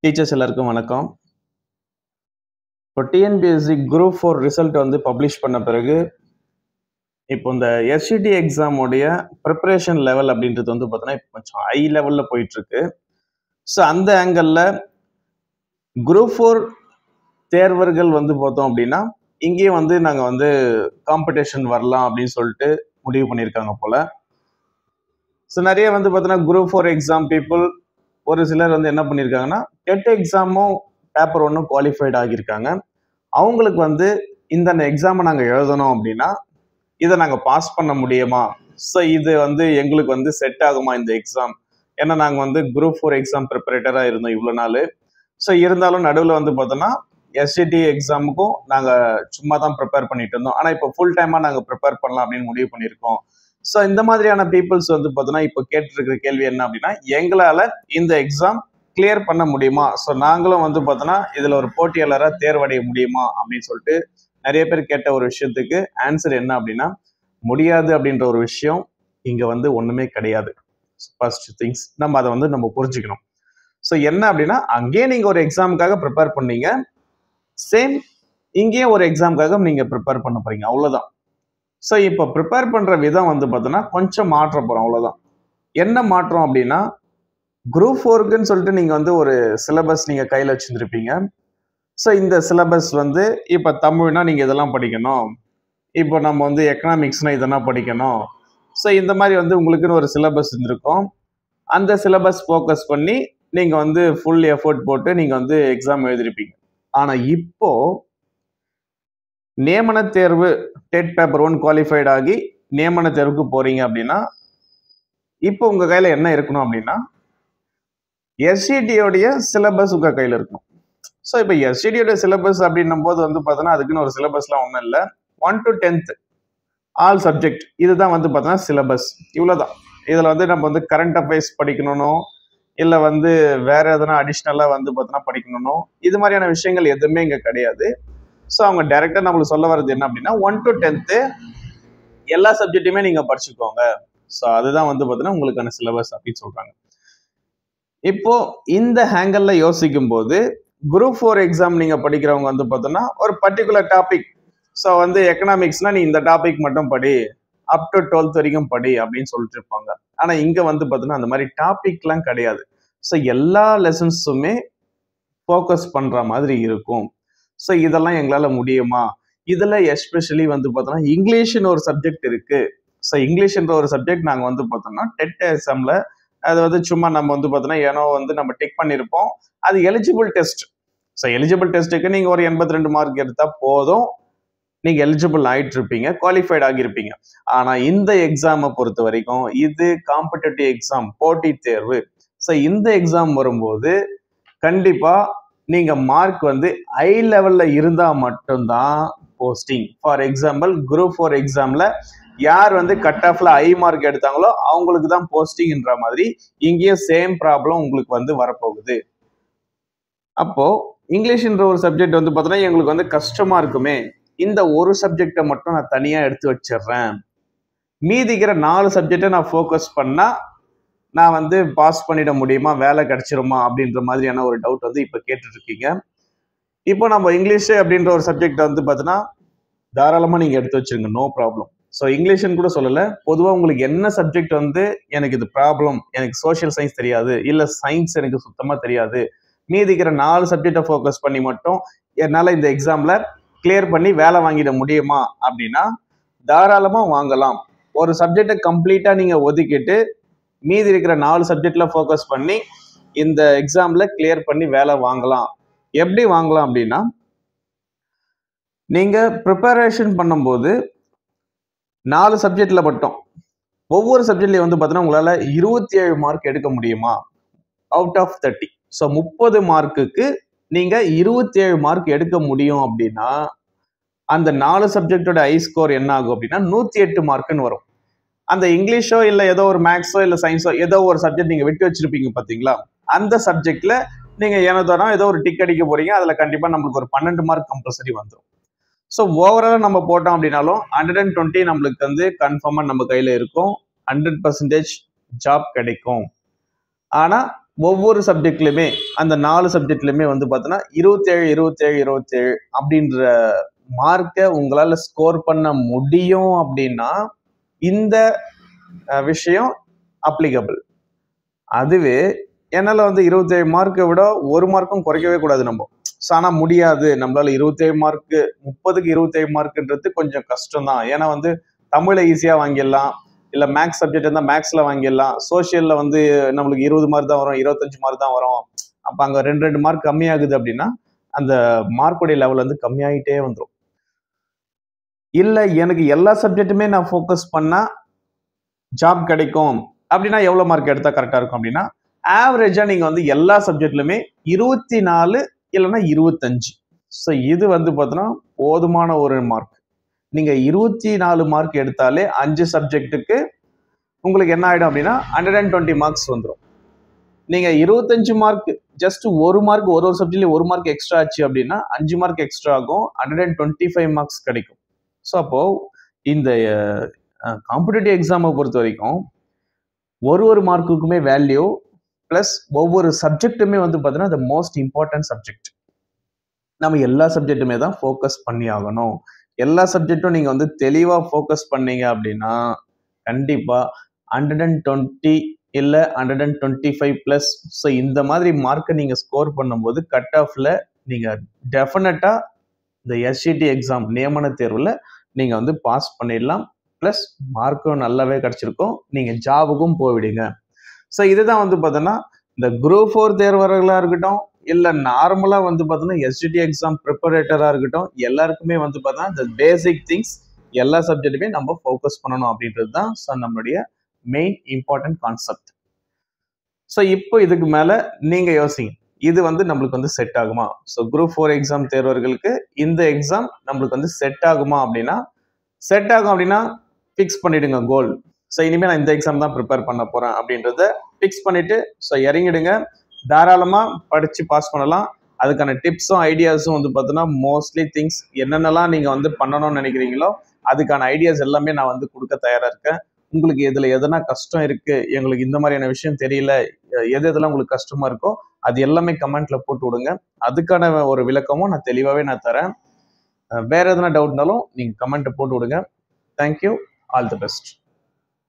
teachers எல்லாருக்கும் வணக்கம் இப்போ டிஎன்பிஎஸ்சி குரூப் ஃபோர் ரிசல்ட் வந்து பப்ளிஷ் பண்ண பிறகு இப்போ இந்த எஸ்சிடி எக்ஸாமோடைய ப்ரிப்பரேஷன் லெவல் அப்படின்றது வந்து பார்த்தோன்னா இப்போ கொஞ்சம் ஹை லெவலில் போயிட்டுருக்கு ஸோ அந்த ஆங்கிளில் குரூப் ஃபோர் தேர்வர்கள் வந்து பார்த்தோம் அப்படின்னா இங்கேயும் வந்து நாங்கள் வந்து காம்படிஷன் வரலாம் அப்படின்னு சொல்லிட்டு முடிவு பண்ணியிருக்காங்க போல் ஸோ நிறைய வந்து பார்த்தோன்னா குரூப் ஃபோர் எக்ஸாம் பீப்புள் ஒரு சிலர் வந்து என்ன பண்ணியிருக்காங்கன்னா டெட் எக்ஸாமும் பேப்பர் ஒன்றும் குவாலிஃபைட் ஆகியிருக்காங்க அவங்களுக்கு வந்து இந்த எக்ஸாமை நாங்கள் எழுதணும் அப்படின்னா இதை நாங்கள் பாஸ் பண்ண முடியுமா ஸோ இது வந்து எங்களுக்கு வந்து செட் ஆகுமா இந்த எக்ஸாம் ஏன்னா நாங்கள் வந்து குரூப் ஃபோர் எக்ஸாம் ப்ரிப்பரேட்டராக இருந்தோம் இவ்வளோ நாள் ஸோ இருந்தாலும் நடுவில் வந்து பார்த்தோன்னா எஸ்சிடி எக்ஸாமுக்கும் நாங்கள் சும்மா தான் ப்ரிப்பேர் பண்ணிட்டு இருந்தோம் ஆனால் இப்போ ஃபுல் டைமாக நாங்கள் ப்ரிப்பேர் பண்ணலாம் அப்படின்னு முடிவு பண்ணியிருக்கோம் ஸோ இந்த மாதிரியான பீப்புள்ஸ் வந்து பார்த்தோன்னா இப்போ கேட்டுருக்கிற கேள்வி என்ன அப்படின்னா எங்களால் இந்த எக்ஸாம் கிளியர் பண்ண முடியுமா ஸோ நாங்களும் வந்து பார்த்தோன்னா இதில் ஒரு போட்டியாளராக தேர்வடைய முடியுமா அப்படின்னு சொல்லிட்டு நிறைய பேர் கேட்ட ஒரு விஷயத்துக்கு ஆன்சர் என்ன அப்படின்னா முடியாது அப்படின்ற ஒரு விஷயம் இங்கே வந்து ஒன்றுமே கிடையாது ஃபர்ஸ்ட் திங்ஸ் நம்ம அதை வந்து நம்ம புரிஞ்சுக்கணும் ஸோ என்ன அப்படின்னா அங்கேயே நீங்கள் ஒரு எக்ஸாமுக்காக ப்ரிப்பேர் பண்ணீங்க சேம் இங்கேயும் ஒரு எக்ஸாமுக்காக நீங்கள் ப்ரிப்பேர் பண்ண போறீங்க அவ்வளோதான் ஸோ இப்போ ப்ரிப்பேர் பண்ணுற விதம் வந்து பார்த்தோன்னா கொஞ்சம் மாற்ற போகிறோம் அவ்வளோதான் என்ன மாற்றம் அப்படின்னா குரூப் ஃபோருக்குன்னு சொல்லிட்டு நீங்கள் வந்து ஒரு சிலபஸ் நீங்கள் கையில் வச்சுருந்துருப்பீங்க ஸோ இந்த சிலபஸ் வந்து இப்போ தமிழ்னா நீங்கள் இதெல்லாம் படிக்கணும் இப்போ நம்ம வந்து எக்கனாமிக்ஸ்னால் இதெல்லாம் படிக்கணும் ஸோ இந்த மாதிரி வந்து உங்களுக்குன்னு ஒரு சிலபஸ் இருந்திருக்கும் அந்த சிலபஸ் ஃபோக்கஸ் பண்ணி நீங்கள் வந்து ஃபுல் எஃபோர்ட் போட்டு நீங்கள் வந்து எக்ஸாம் எழுதிருப்பீங்க ஆனால் இப்போ நியமன தேர்வு டெட் பேப்பர் ஒன் குவாலிஃபைட் ஆகி நியமன தேர்வுக்கு போறீங்க அப்படின்னா இப்போ உங்க கையில என்ன இருக்கணும் அப்படின்னா எஸ்சிடியோடைய சிலபஸ் உங்க கையில இருக்கும் ஸோ இப்போ எஸ்சிடியோட சிலபஸ் அப்படின்னும் போது வந்து பார்த்தோன்னா அதுக்குன்னு ஒரு சிலபஸ்லாம் ஒன்றும் இல்லை one to tenth all subject இதுதான் வந்து பார்த்தோன்னா சிலபஸ் இவ்வளோதான் இதில் வந்து நம்ம வந்து கரண்ட் அஃபேர்ஸ் படிக்கணும் இல்லை வந்து வேற எதனா அடிஷ்னலாக வந்து பார்த்தோன்னா படிக்கணும் இது மாதிரியான விஷயங்கள் எதுவுமே இங்கே கிடையாது ஸோ அவங்க டைரெக்டாக நம்மளுக்கு சொல்ல வர்றது என்ன அப்படின்னா ஒன் டு டென்த்து எல்லா சப்ஜெக்ட்டுமே நீங்கள் படிச்சுக்கோங்க ஸோ அதுதான் வந்து பார்த்தீங்கன்னா உங்களுக்கான சிலபஸ் அப்படின்னு சொல்கிறாங்க இப்போ இந்த ஹேங்கரில் யோசிக்கும் போது குரூப் ஃபோர் எக்ஸாம் நீங்கள் படிக்கிறவங்க வந்து பார்த்தோன்னா ஒரு பர்டிகுலர் டாபிக் ஸோ வந்து எக்கனாமிக்ஸ்னால் நீ இந்த டாபிக் மட்டும் படி அப் டு டுவெல்த் வரைக்கும் படி அப்படின்னு சொல்லிட்டு இருப்பாங்க ஆனால் இங்கே வந்து பார்த்தோன்னா அந்த மாதிரி டாபிக்லாம் கிடையாது ஸோ எல்லா லெசன்ஸுமே ஃபோக்கஸ் பண்ணுற மாதிரி இருக்கும் ஸோ இதெல்லாம் எங்களால் முடியுமா இதில் எஸ்பெஷலி வந்து பார்த்தோன்னா இங்கிலீஷ்னு ஒரு சப்ஜெக்ட் இருக்கு ஸோ இங்கிலீஷ்ன்ற ஒரு சப்ஜெக்ட் நாங்கள் வந்து பார்த்தோம்னா டெட் எக்ஸாமில் அது வந்து சும்மா நம்ம வந்து பார்த்தோன்னா ஏனோ வந்து நம்ம டிக் பண்ணியிருப்போம் அது எலிஜிபிள் டெஸ்ட் ஸோ எலிஜிபிள் டெஸ்ட்டுக்கு நீங்கள் ஒரு எண்பத்தி ரெண்டு மார்க் எடுத்தால் போதும் நீங்கள் எலிஜிபிள் ஆகிட்டு இருப்பீங்க குவாலிஃபைட் ஆகியிருப்பீங்க ஆனால் இந்த எக்ஸாமை பொறுத்த வரைக்கும் இது காம்படிட்டிவ் எக்ஸாம் போட்டித் தேர்வு ஸோ இந்த எக்ஸாம் வரும்போது கண்டிப்பாக நீங்க மார்க் வந்து ஹை லெவல்ல இருந்தா மட்டும்தான் posting for example group four எக்ஸாம்ல யார் வந்து கட் ஆஃப்ல ஹை மார்க் எடுத்தாங்களோ அவங்களுக்கு தான் போஸ்டிங்ன்ற மாதிரி இங்கேயும் சேம் ப்ராப்ளம் உங்களுக்கு வந்து வரப்போகுது அப்போ இங்கிலீஷ்ன்ற ஒரு சப்ஜெக்ட் வந்து பார்த்தோன்னா எங்களுக்கு வந்து கஷ்டமா இருக்குமே இந்த ஒரு சப்ஜெக்டை மட்டும் நான் தனியா எடுத்து வச்சிடுறேன் மீதிக்கிற நாலு சப்ஜெக்டை நான் ஃபோக்கஸ் பண்ணா நான் வந்து பாஸ் பண்ணிட முடியுமா வேலை கிடைச்சிருமா அப்படின்ற மாதிரியான ஒரு டவுட் வந்து இப்போ கேட்டுட்டு இருக்கீங்க இப்போ நம்ம இங்கிலீஷ் அப்படின்ற ஒரு சப்ஜெக்ட் வந்து பார்த்தீங்கன்னா தாராளமாக நீங்கள் எடுத்து வச்சிருங்க நோ ப்ராப்ளம் ஸோ இங்கிலீஷ்னு கூட சொல்லலை பொதுவாக உங்களுக்கு என்ன சப்ஜெக்ட் வந்து எனக்கு இது ப்ராப்ளம் எனக்கு சோஷியல் சயின்ஸ் தெரியாது இல்லை சயின்ஸ் எனக்கு சுத்தமாக தெரியாது மீதிக்கிற நாலு சப்ஜெக்டை ஃபோக்கஸ் பண்ணி மட்டும் என்னால் இந்த எக்ஸாமில் கிளியர் பண்ணி வேலை வாங்கிட முடியுமா அப்படின்னா தாராளமாக வாங்கலாம் ஒரு சப்ஜெக்டை கம்ப்ளீட்டாக நீங்கள் ஒதுக்கிட்டு மீதி இருக்கிற நாலு சப்ஜெக்ட்ல ஃபோக்கஸ் பண்ணி இந்த எக்ஸாம்ல கிளியர் பண்ணி வேலை வாங்கலாம் எப்படி வாங்கலாம் அப்படின்னா நீங்க ப்ரிப்பரேஷன் பண்ணும்போது நாலு சப்ஜெக்ட்ல மட்டும் ஒவ்வொரு சப்ஜெக்ட்லயும் வந்து பார்த்தீங்கன்னா உங்களால இருபத்தி ஏழு மார்க் எடுக்க முடியுமா அவுட் ஆஃப் தேர்ட்டி ஸோ முப்பது மார்க்குக்கு நீங்க இருபத்தி ஏழு மார்க் எடுக்க முடியும் அப்படின்னா அந்த நாலு சப்ஜெக்டோட ஐ ஸ்கோர் என்ன ஆகும் அப்படின்னா நூத்தி எட்டு மார்க்குன்னு வரும் அந்த இங்கிலீஷோ இல்லை ஏதோ ஒரு மேக்ஸோ இல்லை சயின்ஸோ ஏதோ ஒரு சப்ஜெக்ட் நீங்கள் விட்டு வச்சிருப்பீங்க பார்த்தீங்களா அந்த சப்ஜெக்ட்ல நீங்கள் ஏனதோனா ஏதோ ஒரு டிக் அடிக்க போறீங்க அதில் கண்டிப்பாக நம்மளுக்கு ஒரு பன்னெண்டு மார்க் கம்பல்சரி வந்துடும் ஸோ ஓவராலாக நம்ம போட்டோம் அப்படின்னாலும் ஹண்ட்ரட் அண்ட் டுவெண்ட்டி நம்மளுக்கு வந்து கன்ஃபார்மாக நம்ம கையில் இருக்கும் ஹண்ட்ரட் பர்சன்டேஜ் ஜாப் கிடைக்கும் ஆனால் ஒவ்வொரு சப்ஜெக்ட்லையுமே அந்த நாலு சப்ஜெக்ட்லையுமே வந்து பார்த்தோன்னா இருபத்தேழு இருபத்தேழு இருபத்தேழு அப்படின்ற மார்க்கை உங்களால் ஸ்கோர் பண்ண முடியும் அப்படின்னா இந்த அஹ், விஷயம் அப்ளிகபிள் அதுவே என்னால் வந்து இருபத்தேழு மார்க்கை விட ஒரு மார்க்கும் குறைக்கவே கூடாது நம்ம ஸோ ஆனால் முடியாது நம்மளால இருபத்தேழு மார்க்கு முப்பதுக்கு இருபத்தேழு மார்க்குன்றது கொஞ்சம் கஷ்டம் தான் ஏன்னா வந்து தமிழை ஈஸியாக வாங்கிடலாம் இல்லை மேக்ஸ் சப்ஜெக்ட் இருந்தால் மேக்ஸில் வாங்கிடலாம் சோஷியலில் வந்து நம்மளுக்கு இருபது மார்க் தான் வரும் இருபத்தஞ்சு மார்க் தான் வரும் அப்போ அங்கே ரெண்டு ரெண்டு மார்க் கம்மியாகுது அப்படின்னா அந்த மார்க்குடைய லெவல் வந்து கம்மியாகிட்டே வந்துடும் இல்லை எனக்கு எல்லா சப்ஜெக்ட்டுமே நான் ஃபோக்கஸ் பண்ணால் ஜாப் கிடைக்கும் அப்படின்னா எவ்வளோ மார்க் எடுத்தால் கரெக்டாக இருக்கும் அப்படின்னா ஆவரேஜாக நீங்கள் வந்து எல்லா சப்ஜெக்ட்லையுமே இருபத்தி நாலு இல்லைன்னா இருபத்தஞ்சு ஸோ இது வந்து பார்த்தோன்னா போதுமான ஒரு மார்க் நீங்கள் இருபத்தி நாலு மார்க் எடுத்தாலே அஞ்சு சப்ஜெக்ட்டுக்கு உங்களுக்கு என்ன ஆகிடும் அப்படின்னா ஹண்ட்ரட் அண்ட் டுவெண்ட்டி மார்க்ஸ் வந்துடும் நீங்கள் இருபத்தஞ்சு மார்க் ஜஸ்ட் ஒரு மார்க் ஒரு ஒரு சப்ஜெக்ட்லேயும் ஒரு மார்க் எக்ஸ்ட்ரா ஆச்சு அப்படின்னா அஞ்சு மார்க் எக்ஸ்ட்ரா ஆகும் hundred and twenty five marks கிடைக்கும் ஸோ அப்போது இந்த காம்படிட்டிவ் எக்ஸாமை பொறுத்த வரைக்கும் ஒரு ஒரு மார்க்குக்குமே வேல்யூ ப்ளஸ் ஒவ்வொரு சப்ஜெக்ட்டுமே வந்து பார்த்தீங்கன்னா த மோஸ்ட் இம்பார்ட்டன்ட் சப்ஜெக்ட் நம்ம எல்லா சப்ஜெக்ட்டுமே தான் ஃபோக்கஸ் பண்ணி ஆகணும் எல்லா சப்ஜெக்ட்டும் நீங்கள் வந்து தெளிவாக ஃபோக்கஸ் பண்ணீங்க அப்படின்னா கண்டிப்பாக ஹண்ட்ரட் அண்ட் டுவெண்ட்டி இல்லை hundred and twenty five plus so இந்த மாதிரி மார்க்கை நீங்கள் ஸ்கோர் பண்ணும்போது கட் ஆஃபில் நீங்கள் டெஃபினட்டாக இந்த எஸ்சிடி எக்ஸாம் நியமன தேர்வில் நீங்கள் வந்து பாஸ் பண்ணிடலாம் ப்ளஸ் மார்க்கும் நல்லாவே கிடச்சிருக்கும் நீங்கள் ஜாபுக்கும் போய்விடுங்க ஸோ இதுதான் வந்து பார்த்தோன்னா இந்த குரூப் ஃபோர் தேர்வர்களாக இருக்கட்டும் இல்லை நார்மலாக வந்து பார்த்தோன்னா எஸ்டிடி எக்ஸாம் ப்ரிப்பரேட்டராக இருக்கட்டும் எல்லாருக்குமே வந்து பார்த்தோன்னா இந்த பேசிக் திங்ஸ் எல்லா சப்ஜெக்ட்டுமே நம்ம ஃபோக்கஸ் பண்ணணும் அப்படின்றது தான் ஸோ நம்மளுடைய மெயின் இம்பார்ட்டன்ட் கான்செப்ட் ஸோ இப்போ இதுக்கு மேலே நீங்கள் யோசிங்க இது வந்து நம்மளுக்கு வந்து செட் ஆகுமா ஸோ குரூப் ஃபோர் எக்ஸாம் தேர்வர்களுக்கு இந்த எக்ஸாம் நம்மளுக்கு வந்து செட் ஆகுமா அப்படின்னா செட் ஆகும் அப்படின்னா ஃபிக்ஸ் பண்ணிடுங்க கோல் ஸோ இனிமேல் நான் இந்த எக்ஸாம் தான் ப்ரிப்பேர் பண்ண போகிறேன் அப்படின்றத ஃபிக்ஸ் பண்ணிவிட்டு ஸோ இறங்கிடுங்க தாராளமாக படித்து பாஸ் பண்ணலாம் அதுக்கான டிப்ஸும் ஐடியாஸும் வந்து பார்த்தோன்னா மோஸ்ட்லி திங்ஸ் என்னென்னலாம் நீங்கள் வந்து பண்ணணும்னு நினைக்கிறீங்களோ அதுக்கான ஐடியாஸ் எல்லாமே நான் வந்து கொடுக்க தயாராக இருக்கேன் உங்களுக்கு இதில் எதனா கஷ்டம் இருக்குது எங்களுக்கு இந்த மாதிரியான விஷயம் தெரியல எது எதெல்லாம் உங்களுக்கு கஷ்டமாக இருக்கோ அது எல்லாமே கமெண்ட்ல போட்டு விடுங்க அதுக்கான ஒரு விளக்கமும் நான் தெளிவாகவே நான் தரேன் வேற எதனா டவுட்னாலும் நீங்கள் கமெண்ட்டை போட்டு விடுங்க தேங்க்யூ ஆல் தி பெஸ்ட்